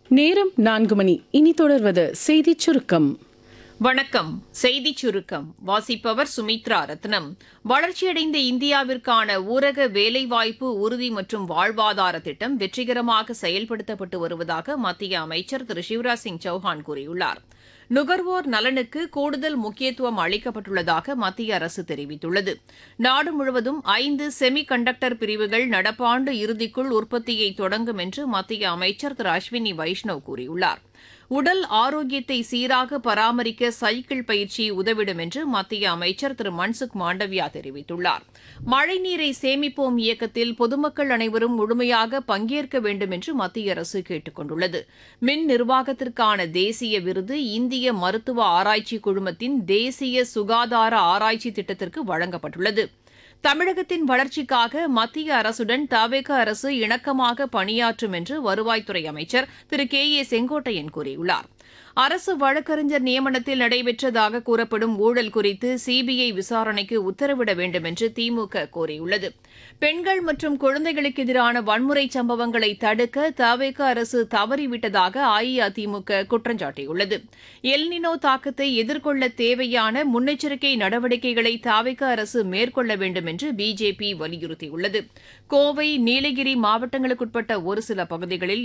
நேரம் நான்கு மணி இனி தொடர்வது செய்திச் சுருக்கம் வணக்கம் செய்திச் சுருக்கம் வாசிப்பவர் சுமித்ரா ரத்னம் வளர்ச்சியடைந்த இந்தியாவிற்கான ஊரக வேலைவாய்ப்பு உறுதி மற்றும் வாழ்வாதார திட்டம் வெற்றிகரமாக செயல்படுத்தப்பட்டு வருவதாக மத்திய அமைச்சர் திரு சிவராஜ் சிங் சௌஹான் கூறியுள்ளார் நுகர்வோர் நலனுக்கு கூடுதல் முக்கியத்துவம் அளிக்கப்பட்டுள்ளதாக மத்திய அரசு தெரிவித்துள்ளது நாடு முழுவதும் ஐந்து செமி கண்டக்டர் பிரிவுகள் நடப்பாண்டு இறுதிக்குள் உற்பத்தியை தொடங்கும் என்று மத்திய அமைச்சர் திரு அஸ்வினி வைஷ்ணவ் கூறியுள்ளார் உடல் ஆரோக்கியத்தை சீராக பராமரிக்க சைக்கிள் பயிற்சி உதவிடும் என்று மத்திய அமைச்சர் திரு மன்சுக் மாண்டவியா தெரிவித்துள்ளார் மழைநீரை சேமிப்போம் இயக்கத்தில் பொதுமக்கள் அனைவரும் முழுமையாக பங்கேற்க வேண்டும் என்று மத்திய அரசு கேட்டுக் கொண்டுள்ளது மின் நிர்வாகத்திற்கான தேசிய விருது இந்திய மருத்துவ ஆராய்ச்சி குழுமத்தின் தேசிய சுகாதார ஆராய்ச்சி திட்டத்திற்கு வழங்கப்பட்டுள்ளது தமிழகத்தின் வளர்ச்சிக்காக மத்திய அரசுடன் தவேக அரசு இணக்கமாக பணியாற்றும் என்று வருவாய்த்துறை அமைச்சர் திரு கே ஏ செங்கோட்டையன் கூறியுள்ளார் அரசு வழக்கறிஞர் நியமனத்தில் நடைபெற்றதாக கூறப்படும் ஊழல் குறித்து சிபிஐ விசாரணைக்கு உத்தரவிட வேண்டும் என்று திமுக கோரியுள்ளது பெண்கள் மற்றும் குழந்தைகளுக்கு எதிரான வன்முறை சம்பவங்களை தடுக்க தவேக அரசு தவறிவிட்டதாக அஇஅதிமுக குற்றம் சாட்டியுள்ளது எல்னினோ தாக்கத்தை எதிர்கொள்ள தேவையான முன்னெச்சரிக்கை நடவடிக்கைகளை தவேக அரசு மேற்கொள்ள வேண்டும் என்று பிஜேபி வலியுறுத்தியுள்ளது கோவை நீலகிரி மாவட்டங்களுக்குட்பட்ட ஒரு சில பகுதிகளில்